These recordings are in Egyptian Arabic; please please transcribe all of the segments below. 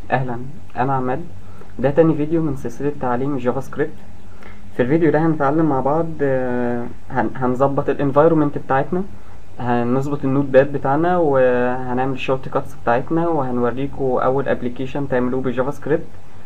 اهلا انا عماد ده تاني فيديو من سلسلة تعليم الجافا سكريبت في الفيديو ده هنتعلم مع بعض آه، هن- هنظبط الانفايرومنت بتاعتنا هنظبط النوت باد بتاعنا وهنعمل الشورت كاتس بتاعتنا وهنوريكم اول ابلكيشن تعملوه بالجافا سكريبت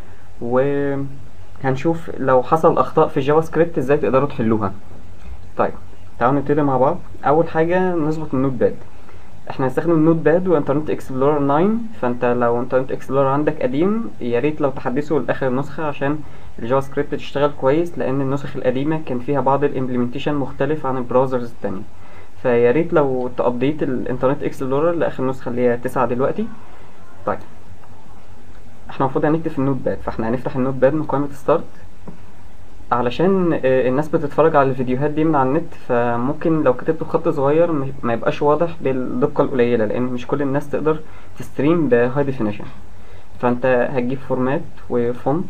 وهنشوف لو حصل اخطاء في الجافا سكريبت ازاي تقدروا تحلوها طيب تعالوا نبتدي مع بعض اول حاجه نظبط النوت باد احنا هنستخدم النوت باد وانترنت اكسبلورر 9 فانت لو انترنت اكسبلورر عندك قديم يا ريت لو تحدثه لاخر نسخه عشان الجافا سكريبت تشتغل كويس لان النسخ القديمه كان فيها بعض الامبلمنتيشن مختلف عن البراوزرز التانية فيا ريت لو تابديت الانترنت اكسبلورر لاخر نسخه اللي هي 9 دلوقتي طيب احنا المفروض هنكتب في النوت باد فاحنا هنفتح النوت باد من قائمه ستارت علشان آه، الناس بتتفرج على الفيديوهات دي من على النت فممكن لو كتبت خط صغير م- ما يبقاش واضح بالدقة القليلة لأن مش كل الناس تقدر تستريم بهاي ديفينيشن فأنت هتجيب فورمات وفونت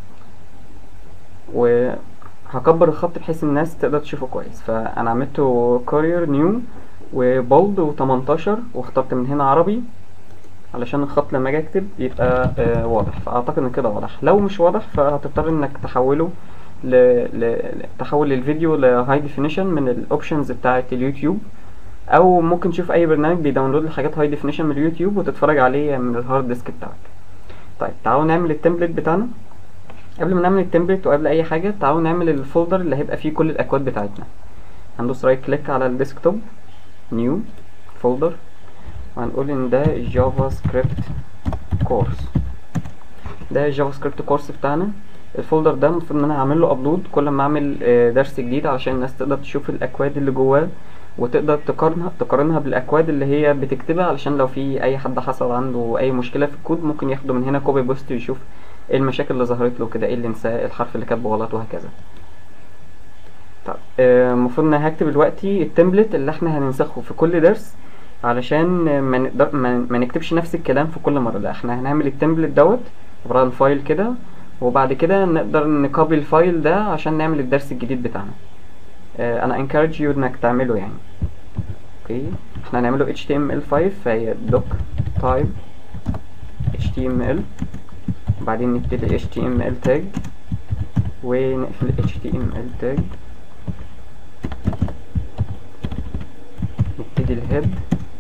وهكبر الخط بحيث الناس تقدر تشوفه كويس فأنا عملته كورير نيو وبولد و18 واخترت من هنا عربي علشان الخط لما اجي اكتب يبقى آه واضح فاعتقد ان كده واضح لو مش واضح فهتضطر انك تحوله ل... ل... تحول الفيديو لهاي ديفينيشن من الاوبشنز بتاعه اليوتيوب او ممكن تشوف اي برنامج بيداونلود الحاجات هاي ديفينيشن من اليوتيوب وتتفرج عليه من الهارد ديسك بتاعك طيب تعالوا نعمل التمبلت بتاعنا قبل ما نعمل التمبلت وقبل اي حاجه تعالوا نعمل الفولدر اللي هيبقى فيه كل الاكواد بتاعتنا هندوس رايت كليك على الديسكتوب نيو فولدر وهنقول ان ده جافا سكريبت كورس ده الجافا سكريبت كورس بتاعنا الفولدر ده المفروض ان انا هعمل له ابلود كل ما اعمل آه، درس جديد علشان الناس تقدر تشوف الاكواد اللي جواه وتقدر تقارنها تقارنها بالاكواد اللي هي بتكتبها علشان لو في اي حد حصل عنده اي مشكله في الكود ممكن ياخده من هنا كوبي بوست ويشوف ايه المشاكل اللي ظهرت له كده ايه اللي نساه إيه الحرف اللي كاتبه غلط وهكذا طب آه، المفروض ان أنا هكتب دلوقتي التمبلت اللي احنا هننسخه في كل درس علشان ما نقدر ما, ما نكتبش نفس الكلام في كل مره لا احنا هنعمل التمبلت دوت عباره عن فايل كده وبعد كده نقدر نكوبي الفايل ده عشان نعمل الدرس الجديد بتاعنا آه، انا encourage you انك تعمله يعني اوكي احنا هنعمله html5 فهي doc type html وبعدين نبتدي html tag ونقفل html tag نبتدي الهيد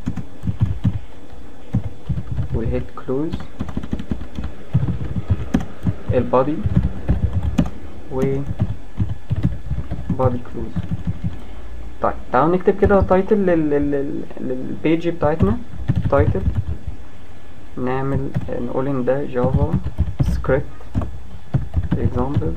والهيد كلوز البادي و بادي كلوز طيب تعالوا نكتب كده تايتل للبيج بتاعتنا تايتل نعمل نقول ان ده جافا سكريبت اكزامبل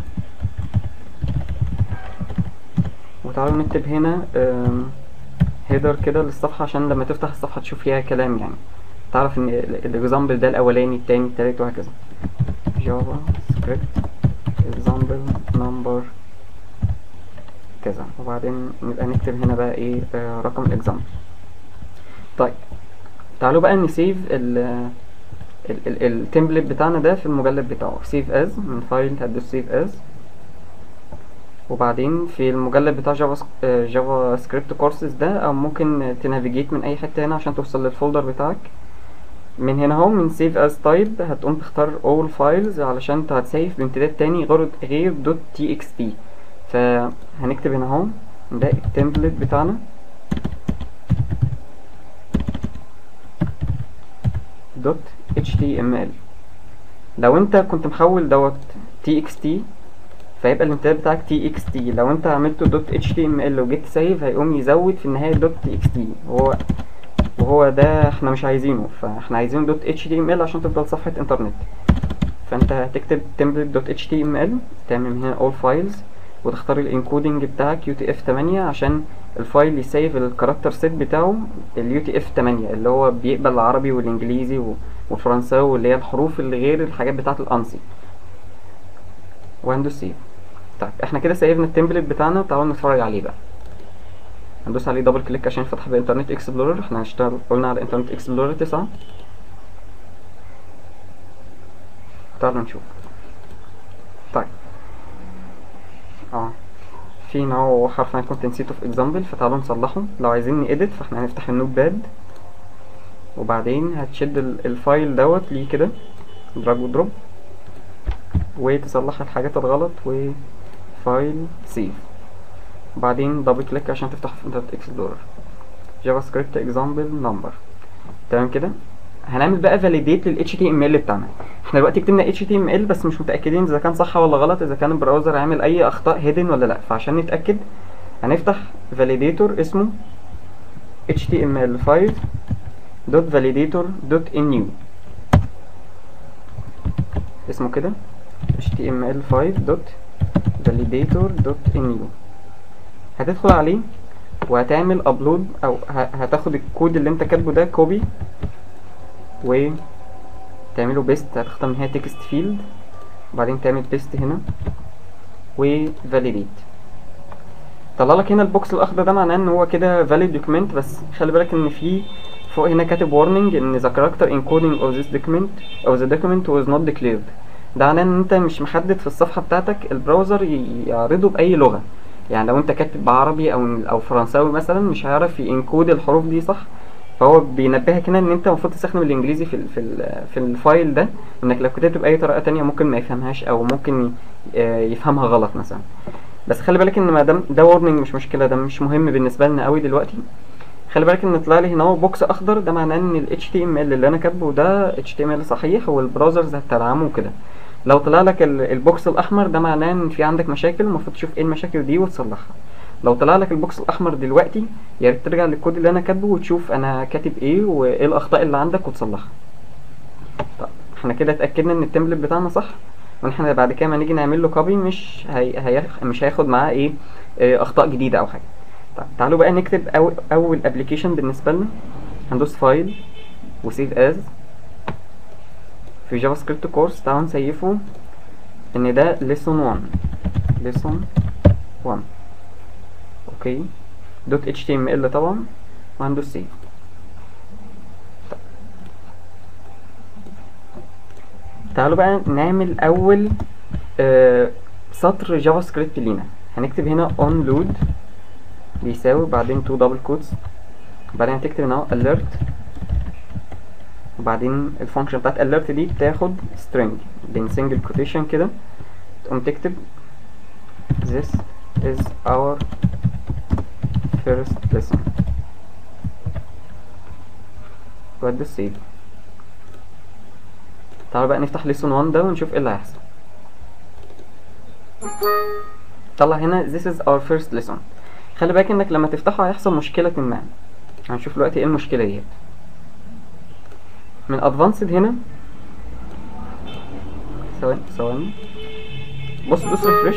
وتعالوا نكتب هنا هيدر كده للصفحة عشان لما تفتح الصفحة تشوف فيها كلام يعني تعرف ان الاكزامبل ده الاولاني التاني التالت وهكذا جافا سكريبت اكزامبل نمبر كذا وبعدين نبقى نكتب هنا بقى ايه آه رقم الاكزامبل طيب تعالوا بقى نسيف ال التمبلت بتاعنا ده في المجلد بتاعه سيف از من فايل هتدوس سيف از وبعدين في المجلد بتاع جافا سك- آه، جافا سكريبت كورسز ده او ممكن تنافيجيت من اي حته هنا عشان توصل للفولدر بتاعك من هنا اهو من سيف از تايب هتقوم تختار all files علشان انت هتسيف بامتداد تاني غير غير دوت تي اكس تي فهنكتب هنا اهو ده التمبلت بتاعنا دوت اتش تي ام ال لو انت كنت محول دوت تي اكس تي فيبقى الامتداد بتاعك تي اكس تي لو انت عملته دوت اتش تي ام ال وجيت سيف هيقوم يزود في النهايه دوت تي اكس تي وهو وهو ده احنا مش عايزينه فاحنا عايزين دوت اتش تي ام ال عشان تفضل صفحه انترنت فانت هتكتب template دوت اتش تي ام ال تعمل من هنا all files وتختار الانكودنج بتاعك يو تي اف 8 عشان الفايل يسيف الكاركتر سيت بتاعه اليو تي اف 8 اللي هو بيقبل العربي والانجليزي و- والفرنساوي واللي هي الحروف اللي غير الحاجات بتاعه الانسي وهندوس سيف طيب احنا كده سيفنا التمبلت بتاعنا تعالوا نتفرج عليه بقى هندوس عليه دبل كليك عشان يفتح بانترنت اكسبلورر احنا هنشتغل قلنا على انترنت اكسبلورر 9 تعالوا نشوف طيب اه في نوع حرف انا كنت نسيته في اكزامبل فتعالوا نصلحه لو عايزين نيديت فاحنا هنفتح النوت باد وبعدين هتشد ال- الفايل دوت ليه كده دراج ودروب وتصلح الحاجات الغلط وفايل سيف وبعدين دبل كليك عشان تفتح في انترنت اكسبلورر جافا سكريبت اكزامبل نمبر تمام كده هنعمل بقى فاليديت لل HTML بتاعنا احنا دلوقتي كتبنا HTML بس مش متأكدين اذا كان صح ولا غلط اذا كان البراوزر عامل اي اخطاء هيدن ولا لا فعشان نتأكد هنفتح فاليديتور اسمه html5 دوت validator دوت new اسمه كده html5 دوت validator دوت new هتدخل عليه وهتعمل ابلود او هتاخد الكود اللي انت كاتبه ده كوبي وتعمله بيست هتختار ان هي تكست فيلد وبعدين تعمل بيست هنا وفاليديت طلع لك هنا البوكس الاخضر ده معناه ان هو كده valid document بس خلي بالك ان في فوق هنا كاتب warning ان the character encoding of this document او the document was not declared ده معناه ان انت مش محدد في الصفحه بتاعتك البراوزر يعرضه باي لغه يعني لو انت كاتب بعربي او او فرنساوي مثلا مش هيعرف ينكود الحروف دي صح فهو بينبهك هنا ان انت المفروض تستخدم الانجليزي في ال في ال في الفايل ده انك لو كتبت باي طريقه تانية ممكن ما يفهمهاش او ممكن يفهمها غلط مثلا بس خلي بالك ان ما دام ده وارنينج مش مشكله ده مش مهم بالنسبه لنا قوي دلوقتي خلي بالك ان طلع لي هنا هو بوكس اخضر ده معناه ان ال HTML اللي انا كاتبه ده HTML صحيح والبراوزرز هتدعمه كده لو طلع لك البوكس الاحمر ده معناه ان في عندك مشاكل المفروض تشوف ايه المشاكل دي وتصلحها لو طلع لك البوكس الاحمر دلوقتي يا ريت ترجع للكود اللي انا كاتبه وتشوف انا كاتب ايه وايه الاخطاء اللي عندك وتصلحها طب احنا كده اتاكدنا ان التمبلت بتاعنا صح وان احنا بعد كده ما نيجي نعمل له كوبي مش هي... هي... مش هياخد معاه ايه اه اخطاء جديده او حاجه طب تعالوا بقى نكتب أو... اول ابلكيشن بالنسبه لنا هندوس فايل وسيف از في جافا سكريبت كورس تعالوا نسيفه ان ده lesson 1 lesson 1 اوكي دوت اتش تي ام ال طبعا وهندوس سيف تعالوا بقى نعمل اول آه سطر جافا سكريبت لينا هنكتب هنا on load بيساوي بعدين تو دبل كوتس بعدين هتكتب هنا alert وبعدين الفانكشن بتاعت alert دي بتاخد string بين single quotation كده تقوم تكتب this is our first lesson وهتدوس سيف تعالوا بقى نفتح lesson 1 ده ونشوف ايه اللي هيحصل طلع هنا this is our first lesson خلي بالك انك لما تفتحه هيحصل مشكلة ما هنشوف دلوقتي ايه المشكلة دي من advanced هنا ثواني ثواني بص دوس ريفرش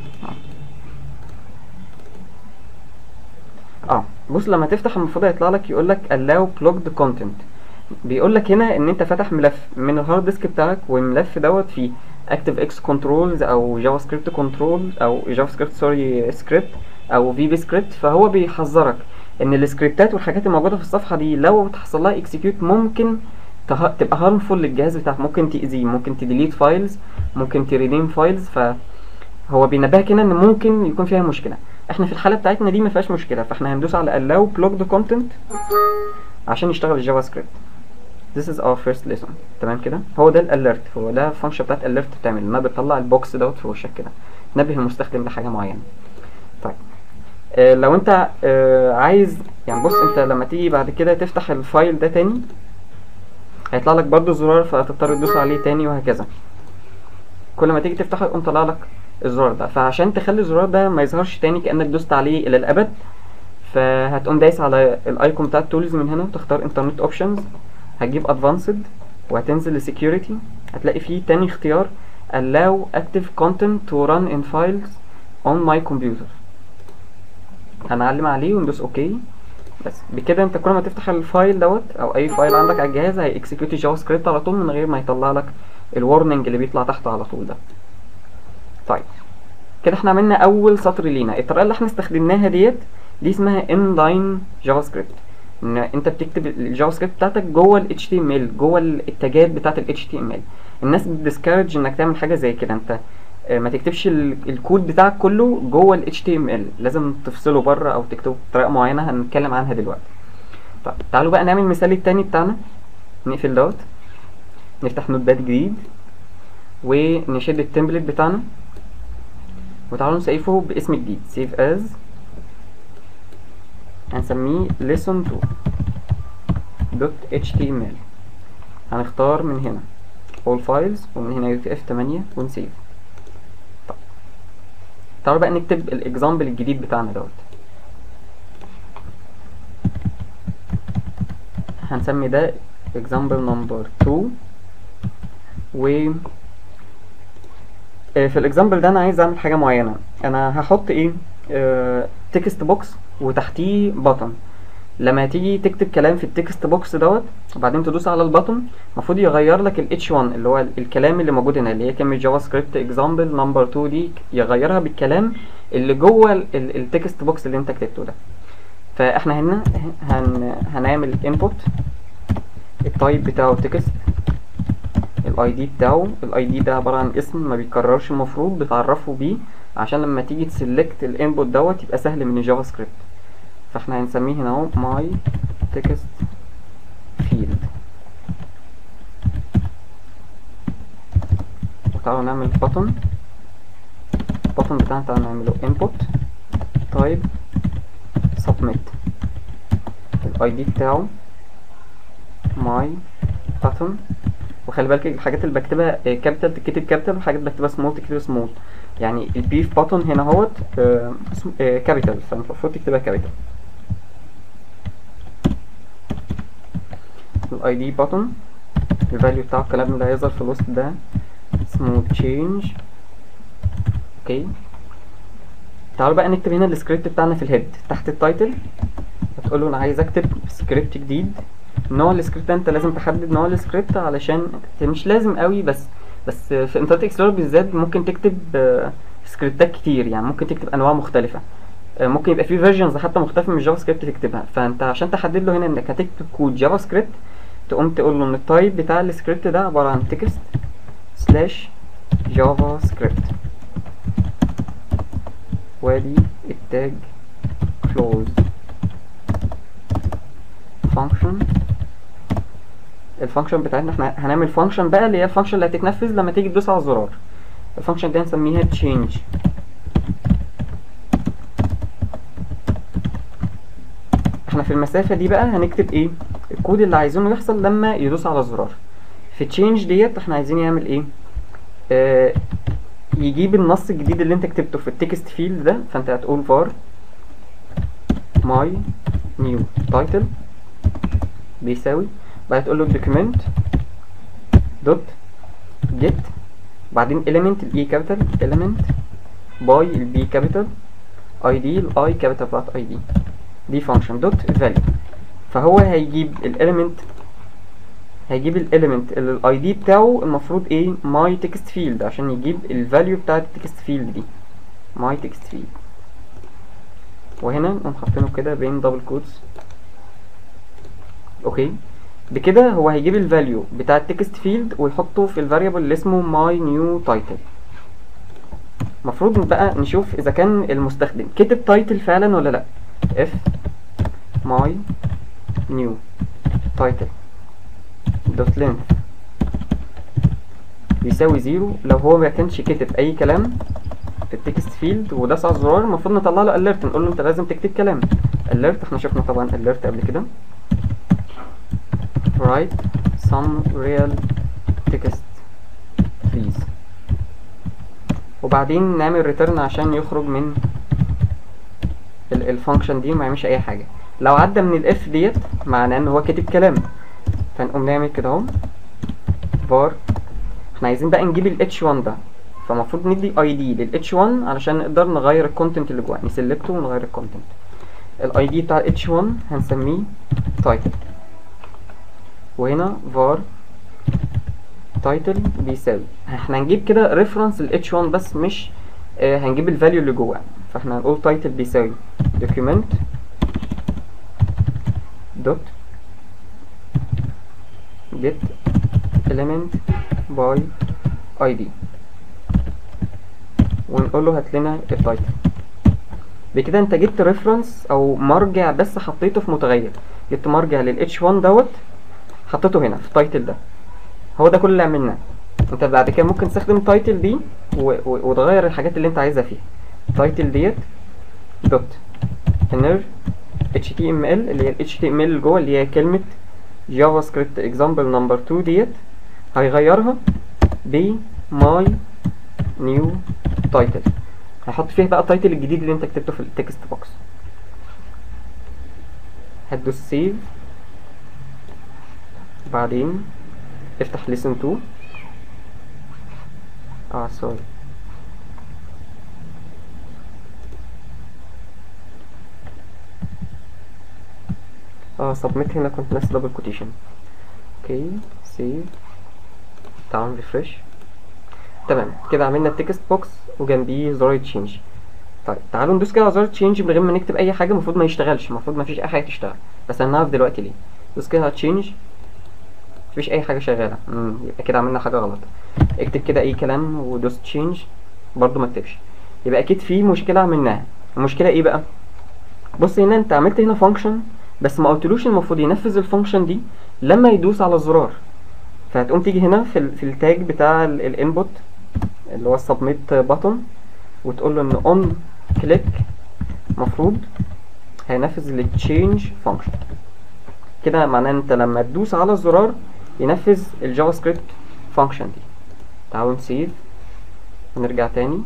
اه بص لما تفتح المفروض هيطلع لك يقول لك allow blocked content بيقول لك هنا ان انت فاتح ملف من الهارد ديسك بتاعك والملف دوت فيه اكتف اكس كنترولز او جافا سكريبت كنترول او جافا سكريبت سوري سكريبت او في بي سكريبت فهو بيحذرك ان السكريبتات والحاجات الموجوده في الصفحه دي لو تحصل لها اكسكيوت ممكن ته... تبقى هارمفول للجهاز بتاعك ممكن تاذيه ممكن تديليت فايلز ممكن تريديم فايلز فهو بينبهك هنا ان ممكن يكون فيها مشكله احنا في الحاله بتاعتنا دي ما فيهاش مشكله فاحنا هندوس على allow blocked content عشان يشتغل الجافا سكريبت This is our first lesson تمام كده هو ده الاليرت هو ده الفانكشن بتاعت الاليرت بتعمل انها بتطلع البوكس دوت في وشك كده تنبه المستخدم لحاجه معينه طيب آه لو انت آه عايز يعني بص انت لما تيجي بعد كده تفتح الفايل ده تاني هيطلع لك برضو زرار فهتضطر تدوس عليه تاني وهكذا كل ما تيجي تفتحه يقوم طلع لك الزرار ده فعشان تخلي الزرار ده ما يظهرش تاني كانك دوست عليه الى الابد فهتقوم دايس على الايكون بتاع التولز من هنا وتختار انترنت اوبشنز هتجيب ادفانسد وهتنزل لسكيورتي هتلاقي فيه تاني اختيار allow active content to run in files on my computer هنعلم عليه وندوس اوكي بس بكده انت كل ما تفتح الفايل دوت او اي فايل عندك على الجهاز هيكسكيوت الجافا سكريبت على طول من غير ما يطلع لك الورنينج اللي بيطلع تحته على طول ده طيب كده احنا عملنا اول سطر لينا الطريقه اللي احنا استخدمناها ديت دي اسمها inline جافا سكريبت ان انت بتكتب الجافا سكريبت بتاعتك جوه ال HTML جوه التاجات بتاعت ال HTML الناس بتديسكارج انك تعمل حاجه زي كده انت ما تكتبش الكود بتاعك كله جوه ال HTML لازم تفصله بره او تكتبه بطريقه معينه هنتكلم عنها دلوقتي طيب تعالوا بقى نعمل المثال التاني بتاعنا نقفل دوت نفتح نوت باد جديد ونشد التمبلت بتاعنا وتعالوا نسيفه باسم جديد save as هنسميه lesson 2 html هنختار من هنا all files ومن هنا UTF-8 ونسيف طب تعالوا بقى نكتب الاكزامبل الجديد بتاعنا دوت هنسمي ده example number 2 و آه، في الاكزامبل ده انا عايز اعمل حاجه معينه انا هحط ايه تكست بوكس وتحتيه بutton لما تيجي تكتب كلام في التكست بوكس دوت وبعدين تدوس على البutton المفروض يغير لك ال H1 اللي هو الكلام اللي موجود هنا اللي هي كلمه جافا سكريبت اكزامبل نمبر 2 دي يغيرها بالكلام اللي جوه التكست بوكس اللي انت كتبته ده فاحنا هنا هن هنعمل input التايب بتاعه تكست الاي دي بتاعه الاي دي ده عباره عن اسم ما بيتكررش المفروض بتعرفه بيه عشان لما تيجي تسلكت الانبوت دوت يبقى سهل من الجافا سكريبت فاحنا هنسميه هنا اهو ماي تكست فيلد وتعالوا نعمل بutton البutton بتاعنا تعالوا نعمله input type submit الاي دي بتاعه my button وخلي بالك الحاجات اللي بكتبها كابيتال تتكتب كابيتال وحاجات بكتبها سمول تكتبها سمول يعني البي في باتون هنا اهوت كابيتال فالمفروض تكتبها كابيتال الاي دي باتون الفاليو بتاع الكلام اللي هيظهر في الوسط ده اسمه change اوكي تعالوا بقى نكتب هنا السكريبت بتاعنا في الهيد تحت التايتل هتقول له انا عايز اكتب سكريبت جديد نوع السكريبت ده انت لازم تحدد نوع السكريبت علشان مش لازم قوي بس بس في انترنت اكسبلورر بالذات ممكن تكتب آه، سكريبتات كتير يعني ممكن تكتب انواع مختلفه آه، ممكن يبقى في فيرجنز حتى مختلفه من الجافا سكريبت تكتبها فانت عشان تحدد له هنا انك هتكتب كود جافا سكريبت تقوم تقول له ان التايب بتاع السكريبت ده عباره عن تكست سلاش جافا سكريبت وادي التاج كلوز فانكشن الفانكشن بتاعتنا احنا هنعمل فانكشن بقى اللي هي الفانكشن اللي هتتنفذ لما تيجي تدوس على الزرار الفانكشن دي هنسميها change احنا في المسافة دي بقى هنكتب ايه الكود اللي عايزينه يحصل لما يدوس على الزرار في change ديت احنا عايزين يعمل ايه آه يجيب النص الجديد اللي انت كتبته في التكست فيلد ده فانت هتقول var my new title بيساوي بعد تقول له document دوت get بعدين element الاي كابيتال element باي البي كابيتال اي دي الاي كابيتال بتاعت اي دي دي فانكشن دوت value فهو هيجيب الاليمنت هيجيب الاليمنت اللي الاي دي بتاعه المفروض ايه ماي تكست فيلد عشان يجيب الفاليو بتاعت التكست فيلد دي ماي تكست فيلد وهنا نقوم حاطينه كده بين دبل كوتس اوكي بكده هو هيجيب الفاليو بتاع التكست فيلد ويحطه في الفاريبل اللي اسمه my new title المفروض بقى نشوف اذا كان المستخدم كتب تايتل فعلا ولا لا if my new title dot length بيساوي زيرو لو هو ما كانش كتب اي كلام في التكست فيلد وداس على الزرار المفروض نطلع له alert نقول له انت لازم تكتب كلام alert احنا شفنا طبعا alert قبل كده write some real text please وبعدين نعمل return عشان يخرج من الفانكشن دي وما يعملش اي حاجه لو عدى من الاف ديت معناه ان هو كاتب كلام فنقوم نعمل كده اهو var احنا عايزين بقى نجيب ال h1 ده فالمفروض ندي اي دي لل h1 علشان نقدر نغير الكونتنت اللي جواه نسلكته ونغير الكونتنت الاي دي بتاع ال h1 هنسميه title وهنا var title بيساوي احنا هنجيب كده ريفرنس ل h1 بس مش آه هنجيب الفاليو اللي جواه فاحنا هنقول title بيساوي document dot get element by id ونقول له هات لنا التايتل بكده انت جبت ريفرنس او مرجع بس حطيته في متغير جبت مرجع لل h1 دوت حطيته هنا في التايتل ده هو ده كل اللي عملناه انت بعد كده ممكن تستخدم تايتل دي و... و... وتغير الحاجات اللي انت عايزها فيها تايتل ديت دوت inner html اللي هي ال html اللي جوه اللي هي كلمة جافا سكريبت example نمبر 2 ديت هيغيرها ب my new title هيحط فيها بقى التايتل الجديد اللي انت كتبته في التكست بوكس هتدوس سيف بعدين افتح listen to اه سوري اه سبميت هنا كنت ناسي دبل كوتيشن اوكي سيف تعال ريفرش تمام كده عملنا التكست بوكس وجنبيه زرار تشينج طيب تعالوا ندوس كده على زرار تشينج من غير ما نكتب اي حاجه المفروض ما يشتغلش المفروض ما فيش اي حاجه تشتغل بس هنعرف دلوقتي ليه دوس كده على تشينج مفيش اي حاجه شغاله امم يبقى كده عملنا حاجه غلط اكتب كده اي كلام ودوس تشينج برضو ما اكتبش يبقى اكيد في مشكله عملناها المشكله ايه بقى بص هنا انت عملت هنا فانكشن بس ما قلتلوش المفروض ينفذ الفانكشن دي لما يدوس على الزرار فهتقوم تيجي هنا في ال في التاج بتاع الانبوت اللي هو السبميت باتون وتقول له ان اون كليك مفروض هينفذ التشينج فانكشن كده معناه انت لما تدوس على الزرار ينفذ الجافا سكريبت فانكشن دي تعالوا نسيف ونرجع تاني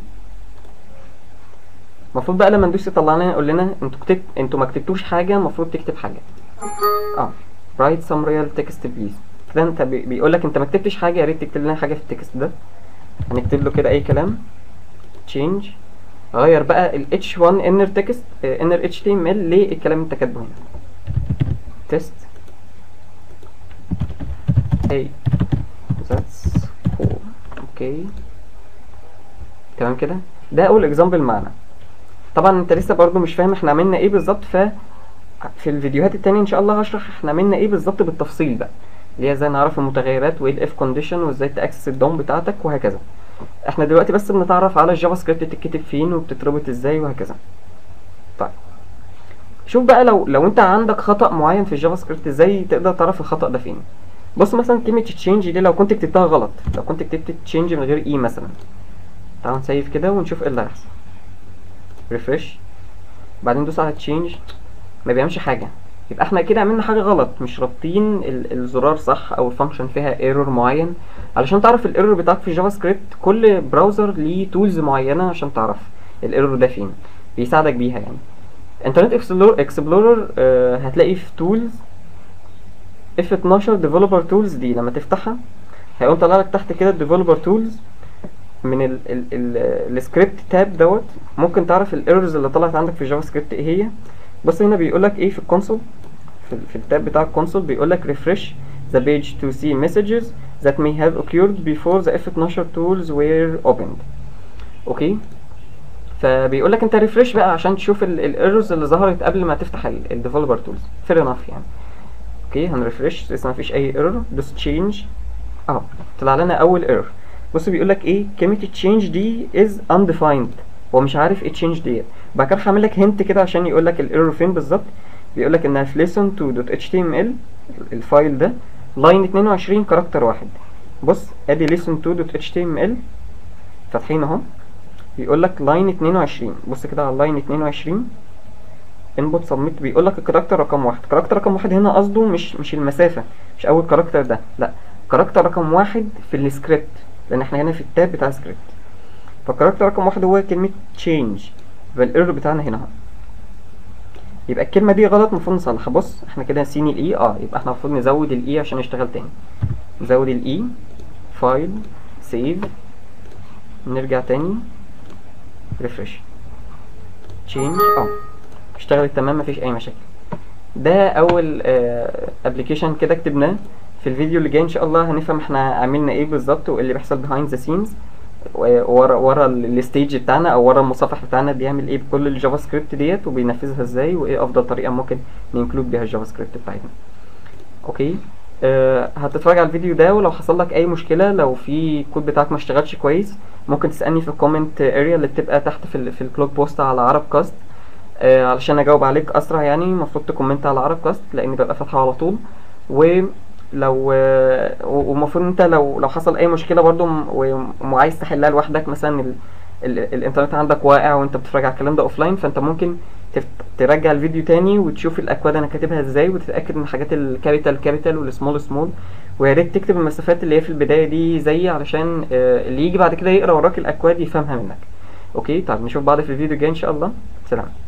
المفروض بقى لما ندوس يطلع لنا يقول لنا انتوا كتبت انتوا ما كتبتوش حاجه المفروض تكتب حاجه اه write some real text please كده انت بي بيقول لك انت ما كتبتش حاجه يا ريت تكتب لنا حاجه في التكست ده هنكتب له كده اي كلام change غير بقى ال h1 inner text اه inner html للكلام اللي انت كاتبه هنا test hey that's cool اوكي تمام كده ده اول اكزامبل معانا طبعا انت لسه برضو مش فاهم احنا عملنا ايه بالظبط ف في الفيديوهات التانية ان شاء الله هشرح احنا عملنا ايه بالظبط بالتفصيل بقى اللي هي ازاي نعرف المتغيرات وايه الاف كونديشن وازاي تاكسس الدوم بتاعتك وهكذا احنا دلوقتي بس بنتعرف على الجافا سكريبت بتتكتب فين وبتتربط ازاي وهكذا طيب شوف بقى لو لو انت عندك خطأ معين في الجافا سكريبت ازاي تقدر تعرف الخطأ ده فين بص مثلا كلمة تشينج دي لو كنت كتبتها غلط لو كنت كتبت تشينج من غير اي مثلا تعال نسيف كده ونشوف ايه اللي هيحصل ريفرش بعدين دوس على تشينج ما بيعملش حاجة يبقى احنا كده عملنا حاجة غلط مش رابطين الزرار صح او الفانكشن فيها ايرور معين علشان تعرف الايرور بتاعك في الجافا سكريبت كل براوزر ليه تولز معينة عشان تعرف الايرور ده فين بيساعدك بيها يعني انترنت اكسبلورر اه هتلاقي في تولز اف 12 ديفلوبر تولز دي لما تفتحها هيقوم طالع لك تحت كده الديفلوبر تولز من ال ال ال السكريبت تاب دوت ممكن تعرف الايرورز اللي طلعت عندك في الجافا سكريبت ايه هي بص هنا بيقول لك ايه في الكونسول في, في التاب بتاع الكونسول بيقول لك refresh the page to see messages that may have occurred before the F12 tools were opened اوكي فبيقول لك انت ريفرش بقى عشان تشوف الايرورز اللي ظهرت قبل ما تفتح الديفلوبر تولز فير انف يعني اوكي هنريفرش لسه ما فيش اي ايرور دوس تشينج اهو طلع لنا اول ايرور بص بيقول لك ايه كلمه تشينج دي از undefined هو مش عارف ايه تشينج ديت بعد كده هعمل لك هنت كده عشان يقول لك الايرور فين بالظبط بيقول لك انها في listen2.html الفايل ده لاين 22 كاركتر واحد بص ادي listen2.html فاتحين اهو بيقول لك لاين 22 بص كده على لاين 22 انبوت سبميت بيقول لك الكاركتر رقم واحد كاركتر رقم واحد هنا قصده مش مش المسافه مش اول كاركتر ده لا كاركتر رقم واحد في السكريبت لان احنا هنا في التاب بتاع السكريبت فالكاركتر رقم واحد هو كلمه change يبقى الايرور بتاعنا هنا اهو يبقى الكلمه دي غلط المفروض نصلحها بص احنا كده نسينا الاي اه يبقى احنا المفروض نزود الاي عشان نشتغل تاني نزود الاي فايل سيف نرجع تاني ريفرش تشينج اه اشتغلت تمام مفيش اي مشاكل ده اول ابلكيشن كده كتبناه في الفيديو اللي جاي ان شاء الله هنفهم احنا عملنا ايه بالظبط وايه اللي بيحصل بيهايند ذا سينز ورا ورا الستيج بتاعنا او ورا المصفح بتاعنا بيعمل ايه بكل الجافا سكريبت ديت وبينفذها ازاي وايه افضل طريقه ممكن ننكلود بيها الجافا سكريبت بتاعتنا اوكي أه هتتفرج على الفيديو ده ولو حصل لك اي مشكله لو في الكود بتاعك ما اشتغلش كويس ممكن تسالني في الكومنت اريا اللي بتبقى تحت في ال في الكلوك بوست على عرب كاست أه علشان اجاوب عليك اسرع يعني المفروض تكومنت على عرب كاست لاني ببقى فاتحه على طول و لو آه، و- والمفروض انت لو لو حصل اي مشكله برضو م- و- وعايز تحلها لوحدك مثلا ال ال الانترنت عندك واقع وانت بتتفرج على الكلام ده اوفلاين فانت ممكن تف- ترجع الفيديو تاني وتشوف الاكواد انا كاتبها ازاي وتتاكد من الحاجات الكابيتال كابيتال والسمول سمول ويا ريت تكتب المسافات اللي هي في البدايه دي زي علشان آه، اللي يجي بعد كده يقرا وراك الاكواد يفهمها منك اوكي طيب نشوف بعض في الفيديو الجاي ان شاء الله سلام